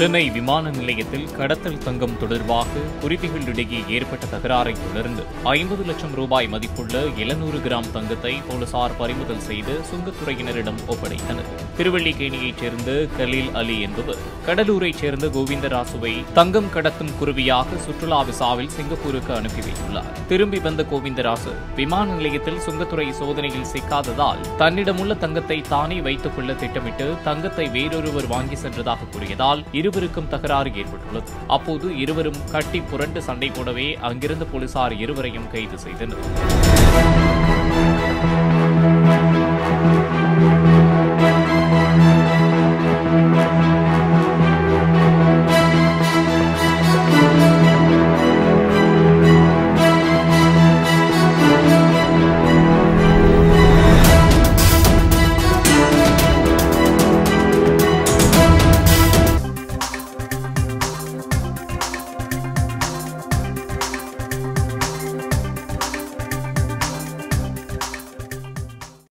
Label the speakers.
Speaker 1: சென்னை விமான நிலையத்தில் கடத்தல் தங்கம் தொடர்பாக குருவிகளிடையே ஏற்பட்ட தகராறை தொடர்ந்து ஐம்பது லட்சம் ரூபாய் மதிப்புள்ள எழுநூறு கிராம் தங்கத்தை போலீசார் பறிமுதல் செய்து சுங்கத்துறையினரிடம் ஒப்படைத்தனர் திருவள்ளிக்கேணியைச் சேர்ந்த கலீல் அலி என்பவர் கடலூரைச் சேர்ந்த கோவிந்தராசுவை தங்கம் கடத்தும் குருவியாக சுற்றுலா விசாவில் சிங்கப்பூருக்கு அனுப்பி வைத்துள்ளார் திரும்பி வந்த கோவிந்தராசு விமான நிலையத்தில் சுங்கத்துறை சோதனையில் சிக்காததால் தன்னிடமுள்ள தங்கத்தை தானே வைத்துக் கொள்ள திட்டமிட்டு தங்கத்தை வேறொருவர் வாங்கி சென்றதாக கூறியதால் இருவருக்கும் தகராறு ஏற்பட்டுள்ளது அப்போது இருவரும் கட்டி புரண்டு சண்டை போடவே அங்கிருந்த போலீசார் இருவரையும் கைது செய்தனர்